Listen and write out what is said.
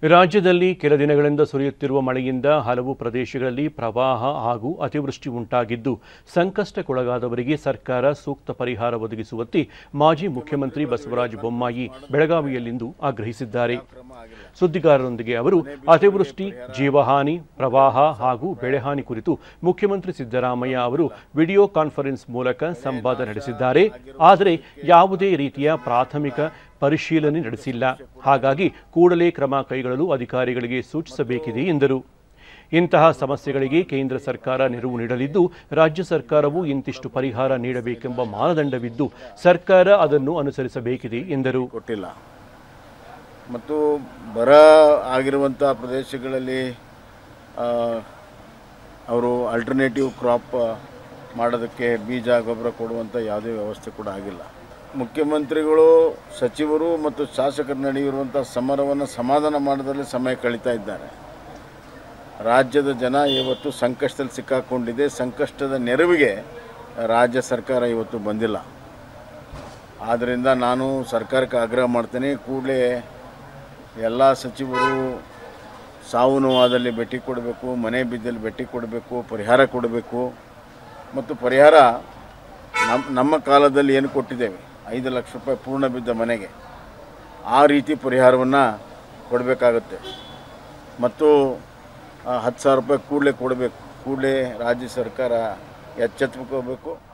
ರಾಜ್ಯದಲ್ಲಿ ಕೆಲ ದಿನಗಳಿಂದ ಸುರಿಯುತ್ತಿರುವ ಮಳೆಯಿಂದ ಹಲವು ಪ್ರದೇಶಗಳಲ್ಲಿ ಪ್ರವಾಹ ಹಾಗೂ ಅತಿವೃಷ್ಟಿ ಉಂಟಾಗಿದ್ದು ಸಂಕಷ್ಟಕ್ಕೊಳಗಾದವರಿಗೆ ಸರ್ಕಾರ ಸೂಕ್ತ ಪರಿಹಾರ ಒದಗಿಸುವಂತೆ ಮಾಜಿ ಮುಖ್ಯಮಂತ್ರಿ ಬಸವರಾಜ ಬೊಮ್ಮಾಯಿ ಬೆಳಗಾವಿಯಲ್ಲಿಂದು ಆಗ್ರಹಿಸಿದ್ದಾರೆ ಸುದ್ದಿಗಾರರೊಂದಿಗೆ ಅವರು ಅತಿವೃಷ್ಟಿ ಜೀವಹಾನಿ ಪ್ರವಾಹ ಹಾಗೂ ಬೆಳೆಹಾನಿ ಕುರಿತು ಮುಖ್ಯಮಂತ್ರಿ ಸಿದ್ದರಾಮಯ್ಯ ಅವರು ವಿಡಿಯೋ ಕಾನ್ಫರೆನ್ಸ್ ಮೂಲಕ ಸಂವಾದ ನಡೆಸಿದ್ದಾರೆ ಆದರೆ ಯಾವುದೇ ರೀತಿಯ ಪ್ರಾಥಮಿಕ ಪರಿಶೀಲನೆ ನಡೆಸಿಲ್ಲ ಹಾಗಾಗಿ ಕೂಡಲೇ ಕ್ರಮ ಕೈಗೊಳ್ಳಲು ಅಧಿಕಾರಿಗಳಿಗೆ ಸೂಚಿಸಬೇಕಿದೆ ಎಂದರು ಇಂತಹ ಸಮಸ್ಯೆಗಳಿಗೆ ಕೇಂದ್ರ ಸರ್ಕಾರ ನೆರವು ನೀಡಲಿದ್ದು ರಾಜ್ಯ ಸರ್ಕಾರವು ಇಂತಿಷ್ಟು ಪರಿಹಾರ ನೀಡಬೇಕೆಂಬ ಮಾನದಂಡವಿದ್ದು ಸರ್ಕಾರ ಅದನ್ನು ಅನುಸರಿಸಬೇಕಿದೆ ಎಂದರು ಕೊಟ್ಟಿಲ್ಲ ಮತ್ತು ಬರ ಆಗಿರುವಂಥ ಪ್ರದೇಶಗಳಲ್ಲಿ ಆ, ಅವರು ಆಲ್ಟರ್ನೇಟಿವ್ ಕ್ರಾಪ್ ಮಾಡೋದಕ್ಕೆ ಬೀಜ ಗೊಬ್ಬರ ಕೊಡುವಂಥ ಯಾವುದೇ ವ್ಯವಸ್ಥೆ ಕೂಡ ಆಗಿಲ್ಲ ಮುಖ್ಯಮಂತ್ರಿಗಳು ಸಚಿವರು ಮತ್ತು ಶಾಸಕರ ನಡೆಯಿರುವಂಥ ಸಮರವನ್ನು ಸಮಾಧಾನ ಮಾಡೋದ್ರಲ್ಲಿ ಸಮಯ ಕಳೀತಾ ಇದ್ದಾರೆ ರಾಜ್ಯದ ಜನ ಇವತ್ತು ಸಂಕಷ್ಟದಲ್ಲಿ ಸಿಕ್ಕಾಕೊಂಡಿದೆ ಸಂಕಷ್ಟದ ನೆರವಿಗೆ ರಾಜ್ಯ ಸರ್ಕಾರ ಇವತ್ತು ಬಂದಿಲ್ಲ ಆದ್ದರಿಂದ ನಾನು ಸರ್ಕಾರಕ್ಕೆ ಆಗ್ರಹ ಮಾಡ್ತೇನೆ ಕೂಡಲೇ ಎಲ್ಲ ಸಚಿವರು ಸಾವು ನೋವಾದಲ್ಲಿ ಭೇಟಿ ಕೊಡಬೇಕು ಮನೆ ಬಿದ್ದಲ್ಲಿ ಭೇಟಿ ಕೊಡಬೇಕು ಪರಿಹಾರ ಕೊಡಬೇಕು ಮತ್ತು ಪರಿಹಾರ ನಮ್ಮ ನಮ್ಮ ಕಾಲದಲ್ಲಿ ಏನು ಕೊಟ್ಟಿದ್ದೇವೆ ಐದು ಲಕ್ಷ ರೂಪಾಯಿ ಪೂರ್ಣ ಬಿದ್ದ ಮನೆಗೆ ಆ ರೀತಿ ಪರಿಹಾರವನ್ನು ಕೊಡಬೇಕಾಗುತ್ತೆ ಮತ್ತು ಆ, ಹತ್ತು ಸಾವಿರ ರೂಪಾಯಿ ಕೂಡಲೇ ಕೊಡಬೇಕು ಕೂಡಲೇ ರಾಜ್ಯ ಸರ್ಕಾರ ಎಚ್ಚೆತ್ತುಕೋಬೇಕು